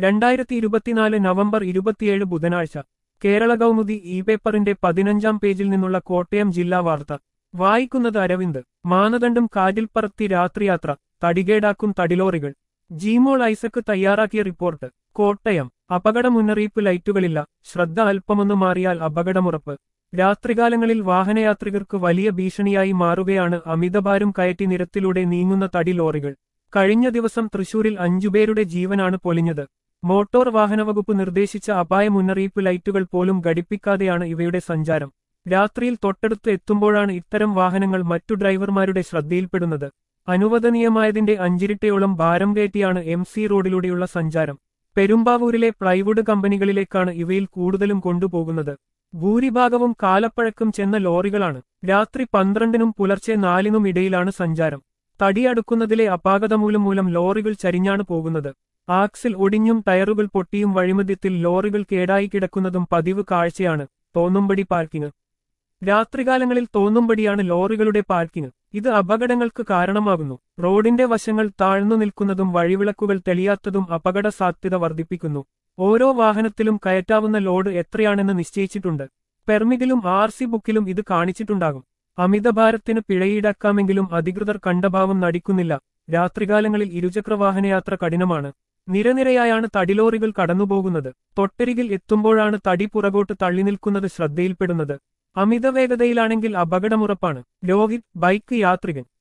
രണ്ടായിരത്തി ഇരുപത്തിനാല് നവംബർ ഇരുപത്തിയേഴ് ബുധനാഴ്ച കേരള കൗമുദി ഇ പേപ്പറിന്റെ പതിനഞ്ചാം പേജിൽ നിന്നുള്ള കോട്ടയം ജില്ലാ വാർത്ത വായിക്കുന്നത് അരവിന്ദ് മാനദണ്ഡം കാറ്റിൽ പറത്തി രാത്രിയാത്ര തടികേടാക്കും തടിലോറികൾ ജീമോൾ ഐസക്ക് തയ്യാറാക്കിയ റിപ്പോർട്ട് കോട്ടയം അപകട മുന്നറിയിപ്പ് ലൈറ്റുകളില്ല ശ്രദ്ധ അല്പമൊന്നു മാറിയാൽ അപകടമുറപ്പ് രാത്രികാലങ്ങളിൽ വാഹനയാത്രികർക്ക് വലിയ ഭീഷണിയായി മാറുകയാണ് അമിതഭാരം കയറ്റി നിരത്തിലൂടെ നീങ്ങുന്ന തടി ലോറികൾ കഴിഞ്ഞ ദിവസം തൃശൂരിൽ അഞ്ചുപേരുടെ ജീവനാണ് പൊലിഞ്ഞത് മോട്ടോർ വാഹനവകുപ്പ് നിർദ്ദേശിച്ച അപായ മുന്നറിയിപ്പ് ലൈറ്റുകൾ പോലും ഘടിപ്പിക്കാതെയാണ് ഇവയുടെ സഞ്ചാരം രാത്രിയിൽ തൊട്ടടുത്ത് എത്തുമ്പോഴാണ് ഇത്തരം വാഹനങ്ങൾ മറ്റു ഡ്രൈവർമാരുടെ ശ്രദ്ധയിൽപ്പെടുന്നത് അനുവദനീയമായതിന്റെ അഞ്ചിരട്ടയോളം ഭാരം കയറ്റിയാണ് എം സി റോഡിലൂടെയുള്ള സഞ്ചാരം പെരുമ്പാവൂരിലെ പ്ലൈവുഡ് കമ്പനികളിലേക്കാണ് ഇവയിൽ കൂടുതലും കൊണ്ടുപോകുന്നത് ഭൂരിഭാഗവും കാലപ്പഴക്കം ചെന്ന ലോറികളാണ് രാത്രി പന്ത്രണ്ടിനും പുലർച്ചെ നാലിനും ഇടയിലാണ് സഞ്ചാരം തടിയടുക്കുന്നതിലെ അപാകതമൂലം മൂലം ലോറികൾ ചരിഞ്ഞാണ് പോകുന്നത് ആക്സിൽ ഒടിഞ്ഞും ടയറുകൾ പൊട്ടിയും വഴിമധ്യത്തിൽ ലോറികൾ കേടായി കിടക്കുന്നതും പതിവ് കാഴ്ചയാണ് തോന്നുംപടി പാർക്കിംഗ് രാത്രികാലങ്ങളിൽ തോന്നുംപടിയാണ് ലോറികളുടെ പാർക്കിംഗ് ഇത് അപകടങ്ങൾക്ക് കാരണമാകുന്നു റോഡിന്റെ വശങ്ങൾ താഴ്ന്നു നിൽക്കുന്നതും വഴിവിളക്കുകൾ തെളിയാത്തതും അപകട സാധ്യത വർദ്ധിപ്പിക്കുന്നു ഓരോ വാഹനത്തിലും കയറ്റാവുന്ന ലോഡ് എത്രയാണെന്ന് നിശ്ചയിച്ചിട്ടുണ്ട് പെർമിറ്റിലും ആർ സി ബുക്കിലും ഇത് കാണിച്ചിട്ടുണ്ടാകും അമിതഭാരത്തിന് പിഴയീടാക്കാമെങ്കിലും അധികൃതർ കണ്ടഭാവം നടിക്കുന്നില്ല രാത്രികാലങ്ങളിൽ ഇരുചക്രവാഹനയാത്ര കഠിനമാണ് നിരനിരയായാണ് തടിലോറികൾ കടന്നുപോകുന്നത് തൊട്ടരികിൽ എത്തുമ്പോഴാണ് തടി പുറകോട്ട് തള്ളി നിൽക്കുന്നത് ശ്രദ്ധയിൽപ്പെടുന്നത് അമിതവേഗതയിലാണെങ്കിൽ അപകടമുറപ്പാണ് രോഹിത് ബൈക്ക് യാത്രികൻ